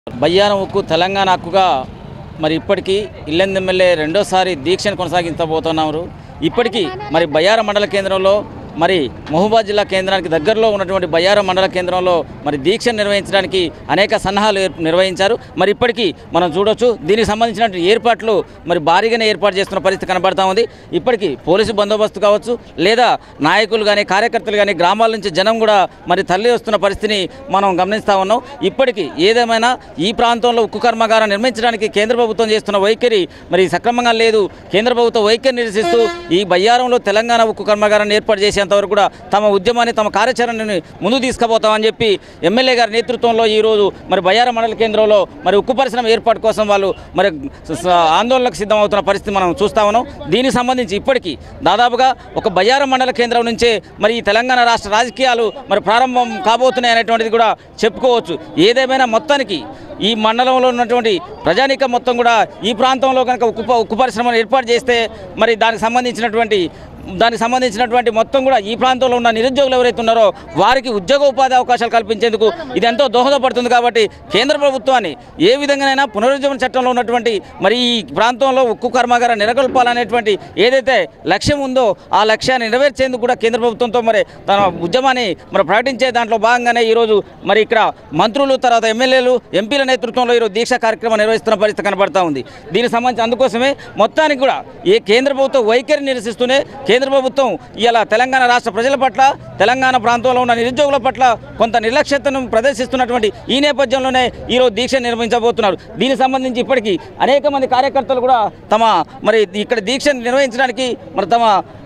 బయ్యారం ఉక్కు తెలంగాణ హక్కుగా మరి ఇప్పటికీ ఇల్లెందు ఎమ్మెల్యే రెండోసారి దీక్షను కొనసాగించబోతున్నారు ఇప్పటికీ మరి బయ్యారం మండల కేంద్రంలో మరి మహబూబాద్ జిల్లా కేంద్రానికి దగ్గరలో ఉన్నటువంటి బయ్యారం మండల కేంద్రంలో మరి దీక్ష నిర్వహించడానికి అనేక సన్నాహాలు ఏర్- నిర్వహించారు మరి ఇప్పటికీ మనం చూడొచ్చు దీనికి సంబంధించినటువంటి ఏర్పాట్లు మరి భారీగానే ఏర్పాటు చేస్తున్న పరిస్థితి కనబడతా ఉంది ఇప్పటికీ పోలీసు బందోబస్తు కావచ్చు లేదా నాయకులు కానీ కార్యకర్తలు కానీ గ్రామాల నుంచి జనం కూడా మరి తల్లి వస్తున్న పరిస్థితిని మనం గమనిస్తూ ఉన్నాం ఇప్పటికీ ఏదేమైనా ఈ ప్రాంతంలో ఉక్కు కర్మాగారం నిర్మించడానికి కేంద్ర ప్రభుత్వం చేస్తున్న వైఖరి మరి సక్రమంగా లేదు కేంద్ర ప్రభుత్వ వైఖరి నిరసిస్తూ ఈ బయ్యారంలో తెలంగాణ ఉక్కు కర్మాగారాన్ని ఏర్పాటు చేసేంత వరకు కూడా తమ ఉద్యమాన్ని తమ కార్యాచరణని ముందుకు తీసుకుపోతామని చెప్పి ఎమ్మెల్యే గారి నేతృత్వంలో ఈరోజు మరి బయ్యారం మండల కేంద్రంలో మరి ఉక్కు పరిశ్రమ ఏర్పాటు కోసం వాళ్ళు మరి స- స- ఆందోళనకు సిద్ధమవుతున్న పరిస్థితి మనం చూస్తా ఉన్నాం దీనికి సంబంధించి ఇప్పటికీ దాదాపుగా ఒక బయ్యారం మండల కేంద్రం నుంచే మరి ఈ తెలంగాణ రాష్ట్ర రాజకీయాలు మరి ప్రారంభం కాబోతున్నాయి అనేటువంటిది కూడా చెప్పుకోవచ్చు ఏదేమైనా మొత్తానికి ఈ మండలంలో ఉన్నటువంటి ప్రజానీకం మొత్తం కూడా ఈ ప్రాంతంలో కనుక ఉక్కు ప- ఉక్కు పరిశ్రమను ఏర్పాటు చేస్తే మరి దానికి సంబంధించినటువంటి దానికి సంబంధించినటువంటి మొత్తం కూడా ఈ ప్రాంతంలో ఉన్న నిరుద్యోగులు ఎవరైతే ఉన్నారో వారికి ఉద్యోగ ఉపాధి అవకాశాలు కల్పించేందుకు ఇది ఎంతో దోహదపడుతుంది కాబట్టి కేంద్ర ప్రభుత్వాన్ని ఏ విధంగానైనా పునరుజ్జీవన చట్టంలో ఉన్నటువంటి మరి ఈ ప్రాంతంలో ఉక్కు కర్మాగారం నెలకొల్పాలనేటువంటి ఏదైతే లక్ష్యం ఉందో ఆ లక్ష్యాన్ని నెరవేర్చేందుకు కూడా కేంద్ర ప్రభుత్వంతో మరి తన ఉద్యమాన్ని మరి ప్రకటించే దాంట్లో భాగంగానే ఈరోజు మరి ఇక్కడ మంత్రులు తర్వాత ఎమ్మెల్యేలు ఎంపీల నేతృత్వంలో ఈరోజు దీక్ష కార్యక్రమం నిర్వహిస్తున్న పరిస్థితి కనబడతా ఉంది దీనికి సంబంధించి అందుకోసమే మొత్తానికి కూడా ఏ కేంద్ర ప్రభుత్వం వైఖరి నిరసిస్తూనే కేంద్ర ప్రభుత్వం ఇలా తెలంగాణ రాష్ట్ర ప్రజల పట్ల తెలంగాణ ప్రాంతంలో ఉన్న నిరుద్యోగుల పట్ల కొంత నిర్లక్ష్యతను ప్రదర్శిస్తున్నటువంటి ఈ నేపథ్యంలోనే ఈరోజు దీక్ష నిర్వహించబోతున్నారు దీనికి సంబంధించి ఇప్పటికీ అనేక మంది కార్యకర్తలు కూడా తమ మరి ఇక్కడ దీక్ష నిర్వహించడానికి మరి తమ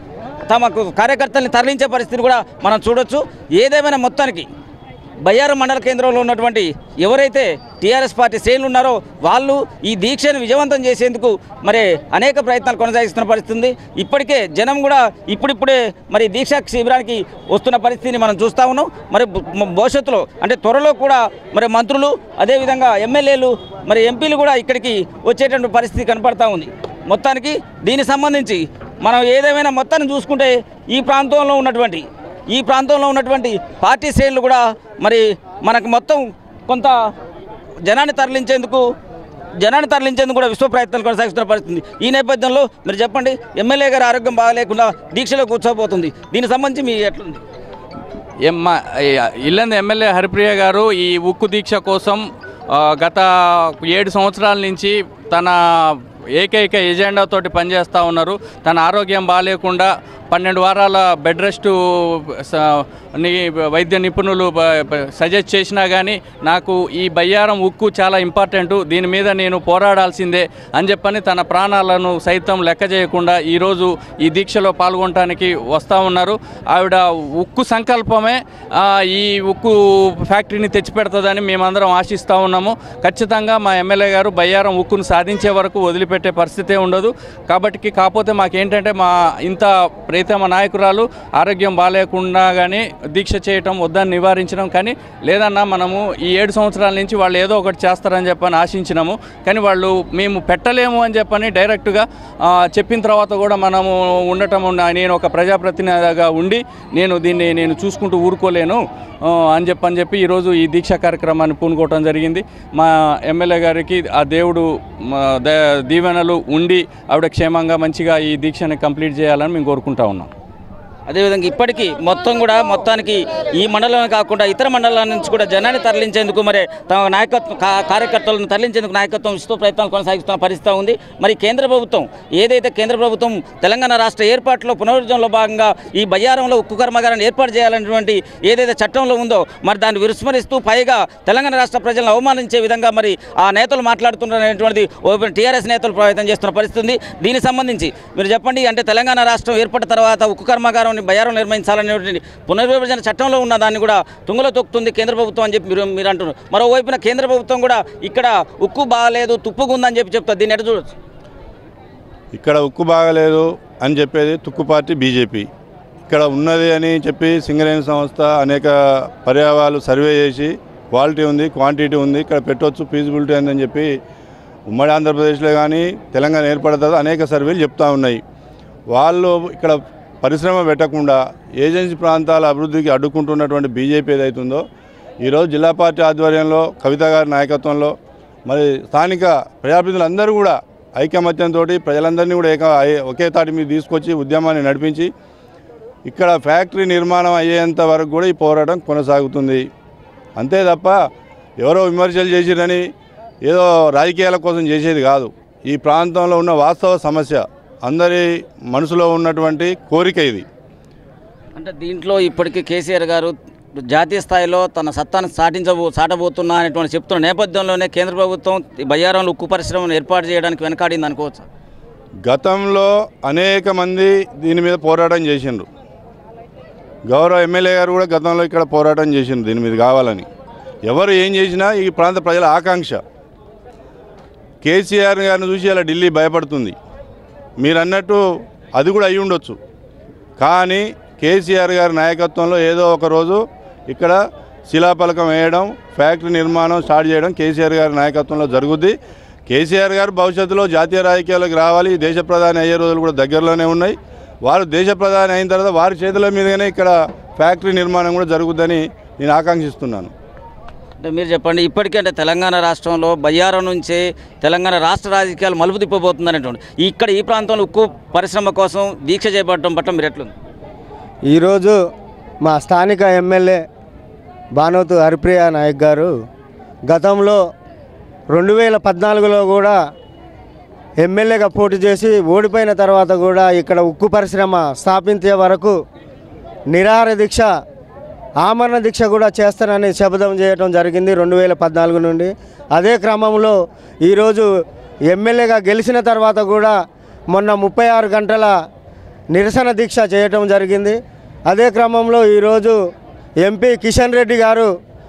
తమకు కార్యకర్తల్ని తరలించే పరిస్థితిని కూడా మనం చూడొచ్చు ఏదేమైనా మొత్తానికి బయ్యారం మండల కేంద్రంలో ఉన్నటువంటి ఎవరైతే టీఆర్ఎస్ పార్టీ శ్రేణులు ఉన్నారో వాళ్ళు ఈ దీక్షను విజయవంతం చేసేందుకు మరి అనేక ప్రయత్నాలు కొనసాగిస్తున్న పరిస్థితి ఉంది ఇప్పటికే జనం కూడా ఇప్పుడిప్పుడే మరి దీక్షా శిబిరానికి వస్తున్న పరిస్థితిని మనం చూస్తా ఉన్నాం మరి భ- భవిష్యత్తులో అంటే త్వరలో కూడా మరి మంత్రులు అదేవిధంగా ఎమ్మెల్యేలు మరి ఎంపీలు కూడా ఇక్కడికి వచ్చేటువంటి పరిస్థితి కనపడతా ఉంది మొత్తానికి దీనికి సంబంధించి మనం ఏదేమైనా మొత్తాన్ని చూసుకుంటే ఈ ప్రాంతంలో ఉన్నటువంటి ఈ ప్రాంతంలో ఉన్నటువంటి పార్టీ శ్రేణులు కూడా మరి మనకు మొత్తం కొంత జనాన్ని తరలించేందుకు జనాన్ని తరలించేందుకు కూడా విశ్వ ప్రయత్నాలు కొనసాగిస్తున్న పరిస్థితి ఈ నేపథ్యంలో మీరు చెప్పండి ఎమ్మెల్యే గారి ఆరోగ్యం బాగాలేకుండా దీక్షలో కూర్చోబోతుంది దీనికి సంబంధించి మీ ఎట్లుంది ఎమ్మ ఇల్లంది ఎమ్మెల్యే హరిప్రియ గారు ఈ ఉక్కు దీక్ష కోసం ఆ, గత ఏడు సంవత్సరాల నుంచి తన ఏకైక ఎజెండాతోటి పనిచేస్తూ ఉన్నారు తన ఆరోగ్యం బాగాలేకుండా పన్నెండు వారాల బెడ్ రెస్ట్ స- ని వైద్య నిపుణులు బ- బ- సజెస్ట్ చేసినా కానీ నాకు ఈ బయ్యారం ఉక్కు చాలా ఇంపార్టెంట్ దీని మీద నేను పోరాడాల్సిందే అని చెప్పని తన ప్రాణాలను సైతం లెక్క చేయకుండా ఈరోజు ఈ దీక్షలో పాల్గొనడానికి వస్తూ ఉన్నారు ఆవిడ ఉక్కు సంకల్పమే ఆ, ఈ ఉక్కు ఫ్యాక్టరీని తెచ్చిపెడుతుందని మేమందరం ఆశిస్తూ ఉన్నాము ఖచ్చితంగా మా ఎమ్మెల్యే గారు బయ్యారం ఉక్కును సాధించే వరకు వదిలిపెట్టే పరిస్థితే ఉండదు కాబట్టి కాకపోతే మాకేంటంటే మా ఇంత ప్రీతమ నాయకురాలు ఆరోగ్యం బాగాలేకుండా కానీ దీక్ష చేయటం వద్దని నివారించడం కానీ లేదన్నా మనము ఈ ఏడు సంవత్సరాల నుంచి వాళ్ళు ఏదో ఒకటి చేస్తారని చెప్పని ఆశించినాము కానీ వాళ్ళు మేము పెట్టలేము అని చెప్పని డైరెక్ట్గా ఆ, చెప్పిన తర్వాత కూడా మనము ఉండటం ఉన్న- నేను ఒక ప్రజాప్రతినిధిగా ఉండి నేను దీన్ని నేను చూసుకుంటూ ఊరుకోలేను ఆ, అని చెప్పని చెప్పి ఈరోజు ఈ దీక్ష కార్యక్రమాన్ని పూనుకోవటం జరిగింది మా ఎమ్మెల్యే గారికి ఆ దేవుడు మా ద- దీవెనలు ఉండి ఆవిడ క్షేమంగా మంచిగా ఈ దీక్షని కంప్లీట్ చేయాలని మేము కోరుకుంటా ఉన్నాం అదేవిధంగా ఇప్పటికీ మొత్తం కూడా మొత్తానికి ఈ మండలం కాకుండా ఇతర మండలాల నుంచి కూడా జనాన్ని తరలించేందుకు మరి తమ నాయకత్వం కా- కార్యకర్తలను తరలించేందుకు నాయకత్వం ఇస్తూ ప్రయత్నాలు కొనసాగిస్తున్న పరిస్థితి ఉంది మరి కేంద్ర ప్రభుత్వం ఏదైతే కేంద్ర ప్రభుత్వం తెలంగాణ రాష్ట్ర ఏర్పాటులో పునరుద్ధరణలో భాగంగా ఈ బయ్యారంలో ఉక్కు కర్మాగారాన్ని ఏర్పాటు చేయాలనేటువంటి ఏదైతే చట్టంలో ఉందో మరి దాన్ని విస్మరిస్తూ పైగా తెలంగాణ రాష్ట్ర ప్రజలను అవమానించే విధంగా మరి ఆ నేతలు మాట్లాడుతున్నటువంటిది టీఆర్ఎస్ నేతలు ప్రయత్నం చేస్తున్న పరిస్థితి ఉంది దీనికి సంబంధించి మీరు చెప్పండి అంటే తెలంగాణ రాష్ట్రం ఏర్పడిన తర్వాత ఉక్కు కర్మాగారం బయ్యారం నిర్మించాలనేటువంటి పునర్విభజన చట్టంలో ఉన్న దాన్ని కూడా తుంగలో తొక్కుతుంది కేంద్ర ప్రభుత్వం అని చెప్పి మీరు మీరు అంటున్నారు మరోవైపున కేంద్ర ప్రభుత్వం కూడా ఇక్కడ ఉక్కు బాగాలేదు తుప్పుకుందని చెప్పి చెప్తారు దీన్ని ఎట్లా చూడొచ్చు ఇక్కడ ఉక్కు బాగలేదు అని చెప్పేది తుక్కు పార్టీ బీజేపీ ఇక్కడ ఉన్నది అని చెప్పి సింగరేణి సంస్థ అనేక పర్యావాలు సర్వే చేసి క్వాలిటీ ఉంది క్వాంటిటీ ఉంది ఇక్కడ పెట్టవచ్చు ఫీజిబిలిటీ ఉందని చెప్పి ఉమ్మడి ఆంధ్రప్రదేశ్లో కానీ తెలంగాణ ఏర్పడిన తర్వాత అనేక సర్వేలు చెప్తా ఉన్నాయి వాళ్ళు ఇక్కడ పరిశ్రమ పెట్టకుండా ఏజెన్సీ ప్రాంతాల అభివృద్ధికి అడ్డుకుంటున్నటువంటి బీజేపీ ఏదైతుందో ఈరోజు జిల్లా పార్టీ ఆధ్వర్యంలో కవిత గారి నాయకత్వంలో మరి స్థానిక ప్రజాప్రతినిధులందరూ కూడా ఐకమత్యంతో ప్రజలందరినీ కూడా ఏక ఐ- ఒకే తాటి మీద తీసుకొచ్చి ఉద్యమాన్ని నడిపించి ఇక్కడ ఫ్యాక్టరీ నిర్మాణం అయ్యేంత వరకు కూడా ఈ పోరాటం కొనసాగుతుంది అంతే తప్ప ఎవరో విమర్శలు చేసిరని ఏదో రాజకీయాల కోసం చేసేది కాదు ఈ ప్రాంతంలో ఉన్న వాస్తవ సమస్య అందరి మనసులో ఉన్నటువంటి కోరిక ఇది అంటే దీంట్లో ఇప్పటికీ కేసీఆర్ గారు జాతీయ స్థాయిలో తన సత్తాను సాటించబో సాటబోతున్నా అనేటువంటి చెప్తున్న నేపథ్యంలోనే కేంద్ర ప్రభుత్వం ఈ బయ్యారంలో ఉక్కు పరిశ్రమను ఏర్పాటు చేయడానికి వెనకాడింది అనుకోవచ్చు గతంలో అనేక మంది దీని మీద పోరాటం చేసిండ్రు గౌరవ ఎమ్మెల్యే గారు కూడా గతంలో ఇక్కడ పోరాటం చేసిండ్రు దీని మీద కావాలని ఎవరు ఏం చేసినా ఈ ప్రాంత ప్రజల ఆకాంక్ష కేసీఆర్ గారిని చూసి అలా ఢిల్లీ భయపడుతుంది మీరు అన్నట్టు అది కూడా అయి ఉండొచ్చు కానీ కేసీఆర్ గారి నాయకత్వంలో ఏదో ఒక రోజు ఇక్కడ శిలాఫలకం వేయడం ఫ్యాక్టరీ నిర్మాణం స్టార్ట్ చేయడం కేసీఆర్ గారి నాయకత్వంలో జరుగుద్ది కేసీఆర్ గారు భవిష్యత్తులో జాతీయ రాజకీయాలకు రావాలి దేశ ప్రధాని అయ్యే రోజులు కూడా దగ్గరలోనే ఉన్నాయి వారు దేశ ప్రధాని అయిన తర్వాత వారి చేతుల మీదుగానే ఇక్కడ ఫ్యాక్టరీ నిర్మాణం కూడా జరుగుద్దని నేను ఆకాంక్షిస్తున్నాను అంటే మీరు చెప్పండి ఇప్పటికే అంటే తెలంగాణ రాష్ట్రంలో బయ్యారం నుంచే తెలంగాణ రాష్ట్ర రాజకీయాలు మలుపు తిప్పబోతుంది అనేటువంటి ఇక్కడ ఈ ప్రాంతంలో ఉక్కు పరిశ్రమ కోసం దీక్ష చేపట్టడం పట్ల మీరు ఎట్లుంది ఈరోజు మా స్థానిక ఎమ్మెల్యే బానోతు హరిప్రియ నాయక్ గారు గతంలో రెండు వేల పద్నాలుగులో కూడా ఎమ్మెల్యేగా పోటీ చేసి ఓడిపోయిన తర్వాత కూడా ఇక్కడ ఉక్కు పరిశ్రమ స్థాపించే వరకు నిరాహార దీక్ష ఆమరణ దీక్ష కూడా చేస్తానని శపథం చేయడం జరిగింది రెండు వేల పద్నాలుగు నుండి అదే క్రమంలో ఈరోజు ఎమ్మెల్యేగా గెలిచిన తర్వాత కూడా మొన్న ముప్పై ఆరు గంటల నిరసన దీక్ష చేయటం జరిగింది అదే క్రమంలో ఈరోజు ఎంపీ కిషన్ రెడ్డి గారు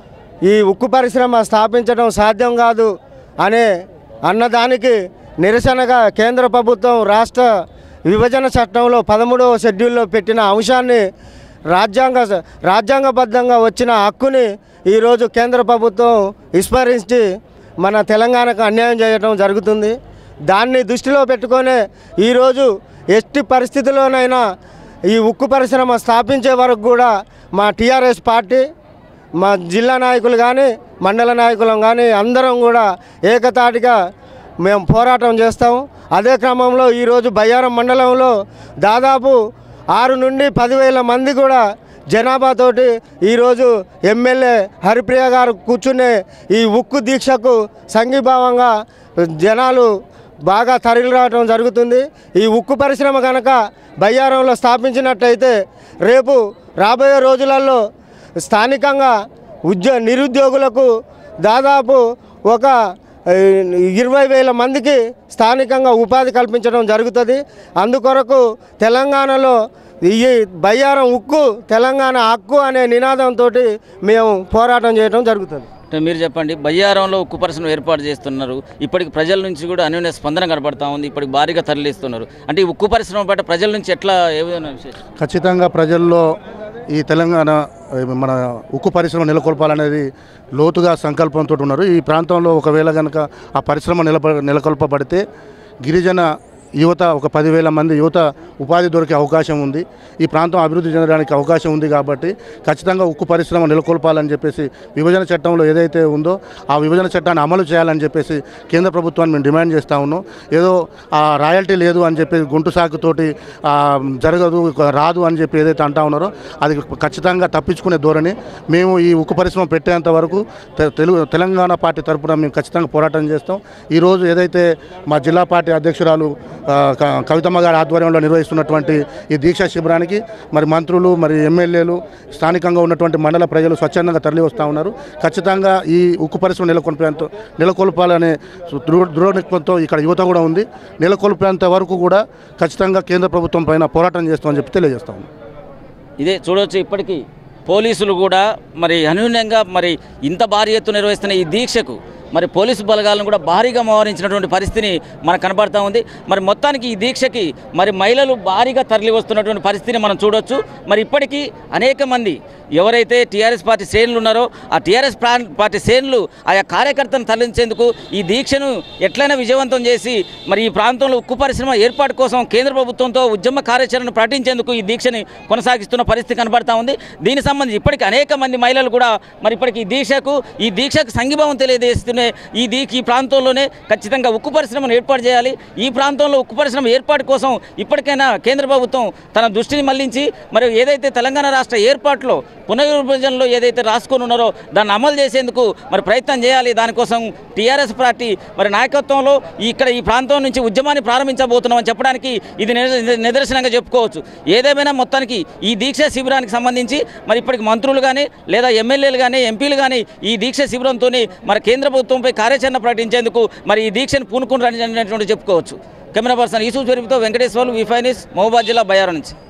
ఈ ఉక్కు పరిశ్రమ స్థాపించడం సాధ్యం కాదు అనే అన్నదానికి నిరసనగా కేంద్ర ప్రభుత్వం రాష్ట్ర విభజన చట్టంలో పదమూడవ షెడ్యూల్లో పెట్టిన అంశాన్ని రాజ్యాంగ రాజ్యాంగబద్ధంగా వచ్చిన హక్కుని ఈరోజు కేంద్ర ప్రభుత్వం విస్మరించి మన తెలంగాణకు అన్యాయం చేయడం జరుగుతుంది దాన్ని దృష్టిలో పెట్టుకొనే ఈరోజు ఎట్టి పరిస్థితిలోనైనా ఈ ఉక్కు పరిశ్రమ స్థాపించే వరకు కూడా మా టీఆర్ఎస్ పార్టీ మా జిల్లా నాయకులు కానీ మండల నాయకులం కానీ అందరం కూడా ఏకతాటిగా మేము పోరాటం చేస్తాము అదే క్రమంలో ఈరోజు బయ్యారం మండలంలో దాదాపు ఆరు నుండి పదివేల మంది కూడా జనాభాతోటి ఈరోజు ఎమ్మెల్యే హరిప్రియ గారు కూర్చునే ఈ ఉక్కు దీక్షకు సంఘీభావంగా జనాలు బాగా తరలి రావడం జరుగుతుంది ఈ ఉక్కు పరిశ్రమ కనుక బయ్యారంలో స్థాపించినట్టయితే రేపు రాబోయే రోజులలో స్థానికంగా ఉద్యో నిరుద్యోగులకు దాదాపు ఒక ఏ, ఇరవై వేల మందికి స్థానికంగా ఉపాధి కల్పించడం జరుగుతుంది అందుకొరకు తెలంగాణలో ఈ బయ్యారం ఉక్కు తెలంగాణ హక్కు అనే నినాదంతో మేము పోరాటం చేయడం జరుగుతుంది అంటే మీరు చెప్పండి బయ్యారంలో ఉక్కు పరిశ్రమ ఏర్పాటు చేస్తున్నారు ఇప్పటికి ప్రజల నుంచి కూడా అన్యోన్య స్పందన కనపడతా ఉంది ఇప్పటికి భారీగా తరలిస్తున్నారు అంటే ఈ ఉక్కు పరిశ్రమ పట్ల ప్రజల నుంచి ఎట్లా ఏ విధమైన విశేషం ఖచ్చితంగా ప్రజల్లో ఈ తెలంగాణ ఏ, మన ఉక్కు పరిశ్రమ నెలకొల్పాలనేది లోతుగా సంకల్పంతో ఉన్నారు ఈ ప్రాంతంలో ఒకవేళ కనుక ఆ పరిశ్రమ నెలప నెలకొల్పబడితే గిరిజన యువత ఒక పదివేల మంది యువత ఉపాధి దొరికే అవకాశం ఉంది ఈ ప్రాంతం అభివృద్ధి చెందడానికి అవకాశం ఉంది కాబట్టి ఖచ్చితంగా ఉక్కు పరిశ్రమ నెలకొల్పాలని చెప్పేసి విభజన చట్టంలో ఏదైతే ఉందో ఆ విభజన చట్టాన్ని అమలు చేయాలని చెప్పేసి కేంద్ర ప్రభుత్వాన్ని మేము డిమాండ్ చేస్తూ ఉన్నాం ఏదో ఆ రాయల్టీ లేదు అని చెప్పి గుంటు సాకుతోటి ఆ, జరగదు రాదు అని చెప్పి ఏదైతే అంటా ఉన్నారో అది ఖచ్చితంగా తప్పించుకునే ధోరణి మేము ఈ ఉక్కు పరిశ్రమ పెట్టేంత వరకు తె- తెలుగు తెలంగాణ పార్టీ తరపున మేము ఖచ్చితంగా పోరాటం చేస్తాం ఈరోజు ఏదైతే మా జిల్లా పార్టీ అధ్యక్షురాలు ఆ, క- కవితమ్మ గారి ఆధ్వర్యంలో నిర్వహిస్తున్నటువంటి ఈ దీక్షా శిబిరానికి మరి మంత్రులు మరి ఎమ్మెల్యేలు స్థానికంగా ఉన్నటువంటి మండల ప్రజలు స్వచ్ఛందంగా తరలి వస్తూ ఉన్నారు ఖచ్చితంగా ఈ ఉక్కు పరిశ్రమ నెలకొల్పేంత నెలకొల్పాలనే దృఢ దృఢనిత్వంతో ఇక్కడ యువత కూడా ఉంది నెలకొల్పేంత వరకు కూడా ఖచ్చితంగా కేంద్ర ప్రభుత్వం పైన పోరాటం చేస్తామని చెప్పి తెలియజేస్తాము ఇదే చూడవచ్చు ఇప్పటికీ పోలీసులు కూడా మరి అనూన్యంగా మరి ఇంత భారీ ఎత్తున నిర్వహిస్తున్న ఈ దీక్షకు మరి పోలీసు బలగాలను కూడా భారీగా మోహరించినటువంటి పరిస్థితిని మనకు కనబడతా ఉంది మరి మొత్తానికి ఈ దీక్షకి మరి మహిళలు భారీగా తరలి వస్తున్నటువంటి పరిస్థితిని మనం చూడొచ్చు మరి ఇప్పటికీ అనేక మంది ఎవరైతే టీఆర్ఎస్ పార్టీ శ్రేణులు ఉన్నారో ఆ టీఆర్ఎస్ ప్రా- పార్టీ శ్రేణులు ఆయా కార్యకర్తలను తరలించేందుకు ఈ దీక్షను ఎట్లయినా విజయవంతం చేసి మరి ఈ ప్రాంతంలో ఉక్కు పరిశ్రమ ఏర్పాటు కోసం కేంద్ర ప్రభుత్వంతో ఉద్యమ కార్యాచరణను ప్రకటించేందుకు ఈ దీక్షని కొనసాగిస్తున్న పరిస్థితి కనబడతా ఉంది దీనికి సంబంధించి ఇప్పటికీ అనేక మంది మహిళలు కూడా మరి ఇప్పటికి ఈ దీక్షకు ఈ దీక్షకు సంఘీభావం తెలియజేస్తున్న ప్రాంతంలోనే ఈ దీకి ఈ ప్రాంతంలోనే ఖచ్చితంగా ఉక్కు పరిశ్రమను ఏర్పాటు చేయాలి ఈ ప్రాంతంలో ఉక్కు పరిశ్రమ ఏర్పాటు కోసం ఇప్పటికైనా కేంద్ర ప్రభుత్వం తన దృష్టిని మళ్లించి మరి ఏదైతే తెలంగాణ రాష్ట్ర ఏర్పాటులో పునర్విభజనలో ఏదైతే రాసుకొని ఉన్నారో దాన్ని అమలు చేసేందుకు మరి ప్రయత్నం చేయాలి దానికోసం టీఆర్ఎస్ పార్టీ మరి నాయకత్వంలో ఈ ఇక్కడ ఈ ప్రాంతం నుంచి ఉద్యమాన్ని ప్రారంభించబోతున్నామని చెప్పడానికి ఇది నిద- నిదర్శనంగా చెప్పుకోవచ్చు ఏదేమైనా మొత్తానికి ఈ దీక్ష శిబిరానికి సంబంధించి మరి ఇప్పటికి మంత్రులు కానీ లేదా ఎమ్మెల్యేలు కానీ ఎంపీలు కానీ ఈ దీక్ష శిబిరంతో మరి కేంద్ర ప్రభుత్వంపై కార్యాచరణ ప్రకటించేందుకు మరి ఈ దీక్షను పూనుకుని అనేటువంటి చెప్పుకోవచ్చు కెమెరా పర్సన్ యూసుఫ్ జరీఫ్తో వెంకటేశ్వర్లు వి ఫైనిస్ మహబూబాద్ జిల్లా బయారు నుంచి